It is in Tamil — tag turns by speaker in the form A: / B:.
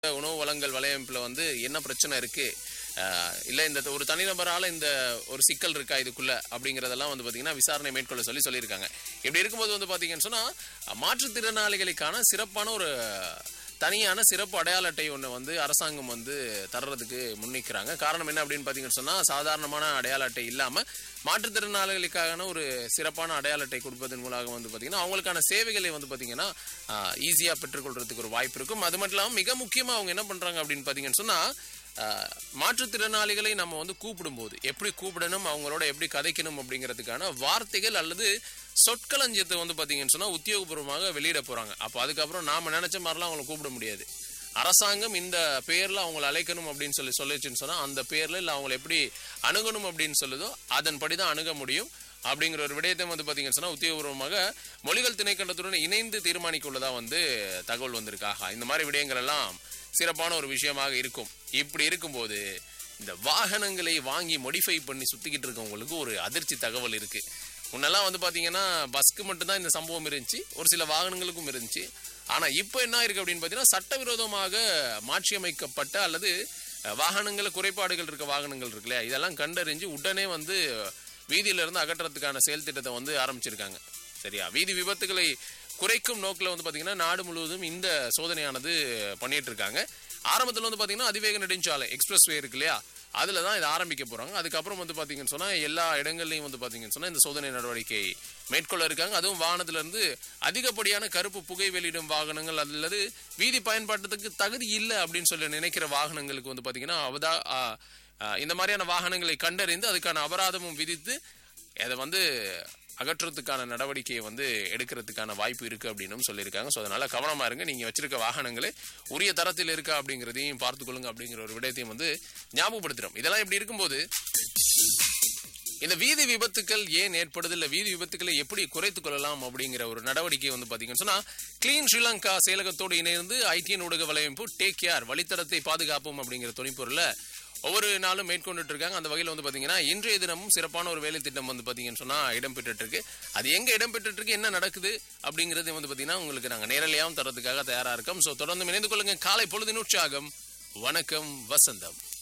A: உணவு வழங்கல் வலையமைப்புல வந்து என்ன பிரச்சனை இருக்கு அஹ், இல்ல இந்த ஒரு தனிநபரால இந்த ஒரு சிக்கல் இருக்கா இதுக்குள்ள அப்படிங்கறதெல்லாம் வந்து பாத்தீங்கன்னா விசாரணை மேற்கொள்ள சொல்லி சொல்லியிருக்காங்க இப்படி இருக்கும்போது வந்து பாத்தீங்கன்னு சொன்னா மாற்றுத்திறனாளிகளுக்கான சிறப்பான ஒரு தனியான சிறப்பு அடையாள அட்டை ஒன்று வந்து அரசாங்கம் வந்து தர்றதுக்கு முன்னிக்கிறாங்க காரணம் என்ன அப்படின்னு பார்த்தீங்கன்னு சொன்னால் சாதாரணமான அடையாள அட்டை இல்லாமல் மாற்றுத்திறனாளிகளுக்கான ஒரு சிறப்பான அடையாள அட்டை கொடுப்பதன் மூலமாக வந்து பார்த்தீங்கன்னா அவங்களுக்கான சேவைகளை வந்து பார்த்தீங்கன்னா ஈஸியாக பெற்றுக்கொள்றதுக்கு ஒரு வாய்ப்பு இருக்கும் அது மட்டும் இல்லாமல் மிக முக்கியமாக அவங்க என்ன பண்ணுறாங்க அப்படின்னு பார்த்தீங்கன்னு சொன்னால் ஆஹ் மாற்றுத்திறனாளிகளை நம்ம வந்து கூப்பிடும்போது எப்படி கூப்பிடணும் அவங்களோட எப்படி கதைக்கணும் அப்படிங்கிறதுக்கான வார்த்தைகள் அல்லது சொற்களஞ்சியத்தை வந்து பார்த்தீங்கன்னு சொன்னால் உத்தியோகபூர்வமாக வெளியிட போகிறாங்க அப்போ அதுக்கப்புறம் நாம் நினச்ச மாதிரிலாம் அவங்கள கூப்பிட முடியாது அரசாங்கம் இந்த பேரில் அவங்கள அழைக்கணும் அப்படின்னு சொல்லி சொல்லிச்சுன்னு சொன்னால் அந்த பேரில் இல்லை அவங்கள எப்படி அணுகணும் அப்படின்னு சொல்லுதோ அதன்படி தான் அணுக முடியும் அப்படிங்கிற ஒரு விடயத்தை வந்து பார்த்தீங்கன்னு சொன்னால் உத்தியோகபூர்வமாக மொழிகள் திணைக்களத்துடன் இணைந்து தீர்மானிக்க உள்ளதா வந்து தகவல் வந்திருக்காக இந்த மாதிரி விடயங்கள் எல்லாம் சிறப்பான ஒரு விஷயமாக இருக்கும் இப்படி இருக்கும்போது இந்த வாகனங்களை வாங்கி மோடிஃபை பண்ணி சுத்திக்கிட்டு இருக்கவங்களுக்கு ஒரு அதிர்ச்சி தகவல் இருக்கு முன்னெல்லாம் வந்து பாத்தீங்கன்னா பஸ்க்கு மட்டும்தான் இந்த சம்பவம் இருந்துச்சு ஒரு சில வாகனங்களுக்கும் இருந்துச்சு ஆனா இப்போ என்ன இருக்கு அப்படின்னு பாத்தீங்கன்னா சட்டவிரோதமாக மாற்றியமைக்கப்பட்ட அல்லது அஹ், வாகனங்கள குறைபாடுகள் இருக்க வாகனங்கள் இருக்கு இல்லையா இதெல்லாம் கண்டறிஞ்சு உடனே வந்து வீதியில இருந்து அகற்றத்துக்கான செயல் திட்டத்தை வந்து ஆரம்பிச்சிருக்காங்க சரியா வீதி விபத்துகளை குறைக்கும் நோக்கில் வந்து பாத்தீங்கன்னா நாடு முழுவதும் இந்த சோதனையானது பண்ணிட்டு இருக்காங்க ஆரம்பத்தில் வந்து பாத்தீங்கன்னா அதிவேக நெடுஞ்சாலை எக்ஸ்பிரஸ் வே இருக்கு இல்லையா அதில் தான் இதை ஆரம்பிக்க போறாங்க அதுக்கப்புறம் வந்து பாத்தீங்கன்னு சொன்னா எல்லா இடங்கள்லையும் வந்து பாத்தீங்கன்னு சொன்னா இந்த சோதனை நடவடிக்கை மேற்கொள்ள இருக்காங்க அதுவும் வாகனத்துல இருந்து அதிகப்படியான கருப்பு புகை வெளியிடும் வாகனங்கள் அல்லது வீதி பயன்பாட்டத்துக்கு தகுதி இல்லை அப்படின்னு சொல்லி நினைக்கிற வாகனங்களுக்கு வந்து பாத்தீங்கன்னா அவதா ஆ, ஆ, இந்த மாதிரியான வாகனங்களை கண்டறிந்து அதுக்கான அபராதமும் விதித்து அதை வந்து அகற்றுறதுக்கான நடவடிக்கையை வந்து எடுக்கிறதுக்கான வாய்ப்பு இருக்கு அப்படின்னு சொல்லியிருக்காங்க ஸோ அதனால கவனமா இருங்க நீங்க வச்சிருக்க வாகனங்களே உரிய தரத்தில் இருக்கா அப்படிங்கிறதையும் பார்த்துக்கொள்ளுங்க அப்படிங்கிற ஒரு விடயத்தையும் வந்து ஞாபகப்படுத்துறோம் இதெல்லாம் இப்படி இருக்கும்போது இந்த வீதி விபத்துக்கள் ஏன் ஏற்படுது இல்ல வீதி விபத்துக்களை எப்படி குறைத்துக் கொள்ளலாம் அப்படிங்கிற ஒரு நடவடிக்கை வந்து பாத்தீங்கன்னு சொன்னா கிளீன் ஸ்ரீலங்கா செயலகத்தோடு இணைந்து ஐடிஎன் ஊடக வலையமைப்பு டேக் கேர் வழித்தடத்தை பாதுகாப்போம் அப்படிங்கிற துணிப்பொருளை ஒவ்வொரு நாளும் மேற்கொண்டுட்டு இருக்காங்க அந்த வகையில் வந்து பாத்தீங்கன்னா இன்றைய தினமும் சிறப்பான ஒரு வேலை திட்டம் வந்து பாத்தீங்கன்னு சொன்னா இடம்பெற்றுட்டு இருக்கு அது எங்க இடம்பெற்றுட்டு இருக்கு என்ன நடக்குது அப்படிங்கறது வந்து பாத்தீங்கன்னா உங்களுக்கு நாங்க நேரலையாவும் தரதுக்காக தயாரா இருக்கோம் சோ தொடர்ந்து இணைந்து கொள்ளுங்க காலை பொழுதின் உற்சாகம் வணக்கம் வசந்தம்